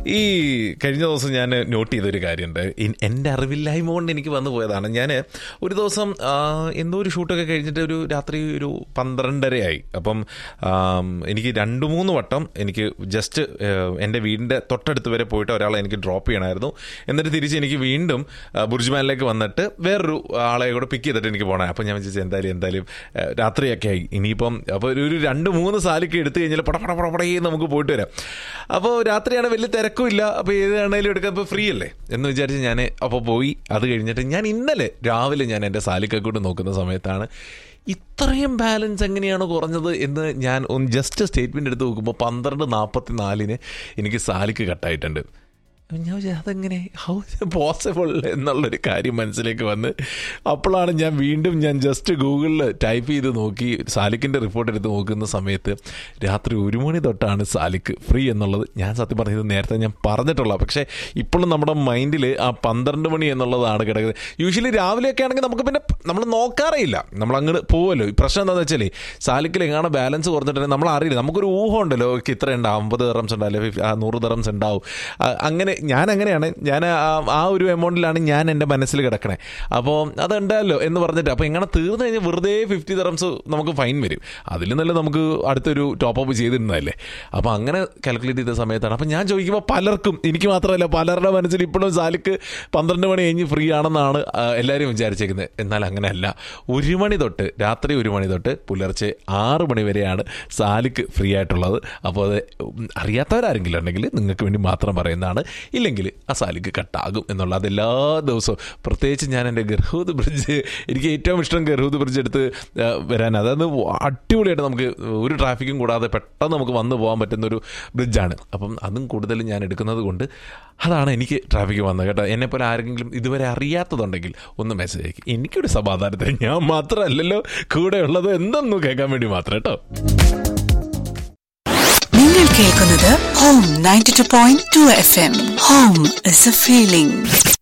ഈ കഴിഞ്ഞ ദിവസം ഞാൻ നോട്ട് ചെയ്തൊരു കാര്യമുണ്ട് ഇൻ- എൻ്റെ അറിവില്ലായ്മ കൊണ്ട് എനിക്ക് വന്നു പോയതാണ് ഞാൻ ഒരു ദിവസം ആ, എന്തോ ഒരു ഷൂട്ടൊക്കെ കഴിഞ്ഞിട്ട് ഒരു രാത്രി ഒരു പന്ത്രണ്ടരയായി അപ്പം ആം, എനിക്ക് രണ്ട് മൂന്ന് വട്ടം എനിക്ക് ജസ്റ്റ് എൻ്റെ വീടിൻ്റെ തൊട്ടടുത്ത് വരെ പോയിട്ട് ഒരാളെ എനിക്ക് ഡ്രോപ്പ് ചെയ്യണമായിരുന്നു എന്നിട്ട് തിരിച്ച് എനിക്ക് വീണ്ടും ആ, ബുർജ്മാനിലേക്ക് വന്നിട്ട് വേറൊരു ആളെ കൂടെ പിക്ക് ചെയ്തിട്ട് എനിക്ക് പോകണം അപ്പം ഞാൻ വിചാരിച്ചു എന്തായാലും എന്തായാലും ആ, രാത്രിയൊക്കെ ആയി ഇനിയിപ്പം അപ്പോൾ ഒരു ഒരു രണ്ട് മൂന്ന് സാലിക്ക് എടുത്തു കഴിഞ്ഞാൽ പട പട പട പടേ നമുക്ക് പോയിട്ട് വരാം അപ്പോൾ രാത്രിയാണ് വലിയ തിരക്കും ഇല്ല അപ്പോൾ ഏതാണേലും എടുക്കാൻ ഇപ്പോൾ ഫ്രീ അല്ലേ എന്ന് വിചാരിച്ച് ഞാൻ അപ്പോൾ പോയി അത് കഴിഞ്ഞിട്ട് ഞാൻ ഇന്നലെ രാവിലെ ഞാൻ എൻ്റെ സാലിക്കക്കൂട്ട് നോക്കുന്ന സമയത്താണ് ഇത്രയും ബാലൻസ് എങ്ങനെയാണ് കുറഞ്ഞത് എന്ന് ഞാൻ ഒന്ന് ജസ്റ്റ് സ്റ്റേറ്റ്മെൻ്റ് എടുത്ത് നോക്കുമ്പോൾ പന്ത്രണ്ട് നാൽപ്പത്തി നാലിന് എനിക്ക് സാലിക്ക് കട്ടായിട്ടുണ്ട് അപ്പം ഞാൻ വിചാരിച്ചു അതെങ്ങനെ ഹൗ പോസിബിൾ എന്നുള്ളൊരു കാര്യം മനസ്സിലേക്ക് വന്ന് അപ്പോഴാണ് ഞാൻ വീണ്ടും ഞാൻ ജസ്റ്റ് ഗൂഗിളിൽ ടൈപ്പ് ചെയ്ത് നോക്കി സാലിക്കിൻ്റെ റിപ്പോർട്ട് എടുത്ത് നോക്കുന്ന സമയത്ത് രാത്രി ഒരു മണി തൊട്ടാണ് സാലിക്ക് ഫ്രീ എന്നുള്ളത് ഞാൻ സത്യം പറഞ്ഞത് നേരത്തെ ഞാൻ പറഞ്ഞിട്ടുള്ള പക്ഷേ ഇപ്പോഴും നമ്മുടെ മൈൻഡിൽ ആ പന്ത്രണ്ട് മണി എന്നുള്ളതാണ് കിടക്കുന്നത് യൂഷ്വലി രാവിലെയൊക്കെ ആണെങ്കിൽ നമുക്ക് പിന്നെ നമ്മൾ നോക്കാറേയില്ല നമ്മൾ അങ്ങോട്ട് പോവുമല്ലോ ഈ പ്രശ്നം എന്താണെന്ന് വെച്ചാൽ സാലിക്കിൽ എങ്ങാണ് ബാലൻസ് കുറഞ്ഞിട്ടുണ്ടെങ്കിൽ നമ്മൾ അറിയില്ല നമുക്കൊരു ഊഹം ഉണ്ടല്ലോ ഓക്കെ ഇത്ര ഉണ്ടാവും അമ്പത് ദറംസ് ഉണ്ടാവും അല്ലെങ്കിൽ ആ നൂറ് ദറംസ് ഉണ്ടാവും ആ, അങ്ങനെ ഞാൻ അങ്ങനെയാണ് ഞാൻ ആ- ആ ഒരു എമൗണ്ടിലാണ് ഞാൻ എൻ്റെ മനസ്സിൽ കിടക്കണേ അപ്പോൾ അതുണ്ടല്ലോ എന്ന് പറഞ്ഞിട്ട് അപ്പോൾ എങ്ങനെ തീർന്നു കഴിഞ്ഞാൽ വെറുതെ ഫിഫ്റ്റി ദറംസ് നമുക്ക് ഫൈൻ വരും അതിൽ നല്ല നമുക്ക് അടുത്തൊരു ടോപ്പ് അപ്പ് ചെയ്തിരുന്നതല്ലേ അപ്പോൾ അങ്ങനെ കാൽക്കുലേറ്റ് ചെയ്ത സമയത്താണ് അപ്പോൾ ഞാൻ ചോദിക്കുമ്പോൾ പലർക്കും എനിക്ക് മാത്രമല്ല പലരുടെ മനസ്സിൽ ഇപ്പോഴും സാലിക്ക് പന്ത്രണ്ട് മണി കഴിഞ്ഞ് ഫ്രീ ആണെന്നാണ് ആ, എല്ലാവരും വിചാരിച്ചേക്കുന്നത് എന്നാൽ അങ്ങനെയല്ല ഒരു മണി തൊട്ട് രാത്രി ഒരു മണി തൊട്ട് പുലർച്ചെ ആറ് മണി വരെയാണ് സാലിക്ക് ഫ്രീ ആയിട്ടുള്ളത് അപ്പോൾ അത് ഉം, അറിയാത്തവരാരെങ്കിലും ഉണ്ടെങ്കിൽ നിങ്ങൾക്ക് വേണ്ടി മാത്രം പറയുന്നതാണ് ഇല്ലെങ്കിൽ ആ സാലിക്ക് കട്ടാകും എന്നുള്ള അത് എല്ലാ ദിവസവും പ്രത്യേകിച്ച് ഞാൻ എൻ്റെ ഗർഹൂദ് ബ്രിഡ്ജ് എനിക്ക് ഏറ്റവും ഇഷ്ടം ഗർഹൂദ് ബ്രിഡ്ജ് എടുത്ത് ആ, വരാൻ അതായത് അടിപൊളിയായിട്ട് നമുക്ക് ഒരു ട്രാഫിക്കും കൂടാതെ പെട്ടെന്ന് നമുക്ക് വന്നു പോകാൻ പറ്റുന്ന ഒരു ബ്രിഡ്ജാണ് അപ്പം അതും കൂടുതൽ ഞാൻ എടുക്കുന്നത് കൊണ്ട് അതാണ് എനിക്ക് ട്രാഫിക് വന്നത് കേട്ടോ എന്നെപ്പോലെ ആരെങ്കിലും ഇതുവരെ അറിയാത്തതുണ്ടെങ്കിൽ ഒന്ന് മെസ്സേജ് അയക്കും എനിക്കൊരു സമാധാനത്തിന് ഞാൻ മാത്രമല്ലല്ലോ കൂടെ ഉള്ളത് എന്തെന്നും കേൾക്കാൻ വേണ്ടി മാത്രം കേട്ടോ നിങ്ങൾ കേൾക്കുന്നത് home ninety two point two F M home is a feeling